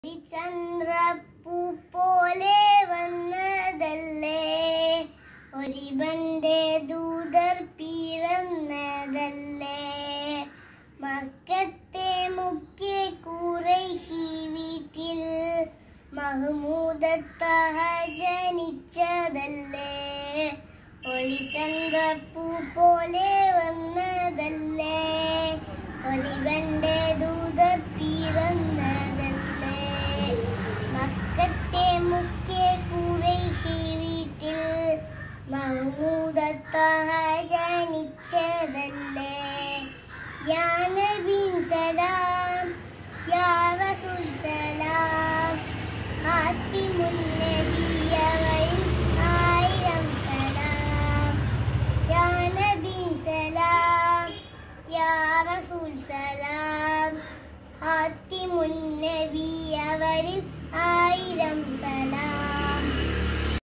ചന്ദ്രപ്പൂ പോലെ വന്നതല്ലേ ഒരിവന്റെ ദൂതർ പിറന്നതല്ലേ മക്കത്തെ മുഖ്യ കുറേശി വീട്ടിൽ മഹ്മൂദത്തഹ ജനിച്ചതല്ലേ ഒളിചന്ദ്രപ്പൂ പോലെ വന്നതല്ലേ ഒലിവന്റെ ദൂതർ പിറന്നതല്ലേ മക്കത്തെ മുഖ്യ കുറേശി വീട്ടിൽ മഹ്മൂദത്തഹ ജനിച്ചതല്ലേ യാ നബീൻ സലാം യാ റസൂൽ സലാം ഖാത്തിമുൻ നബിയവരിൽ ആയിരം സലാം യാ നബീൻ സലാം യാ റസൂൽ സലാം ഖാത്തിമുൻ നബിയവരിൽ ആയിരം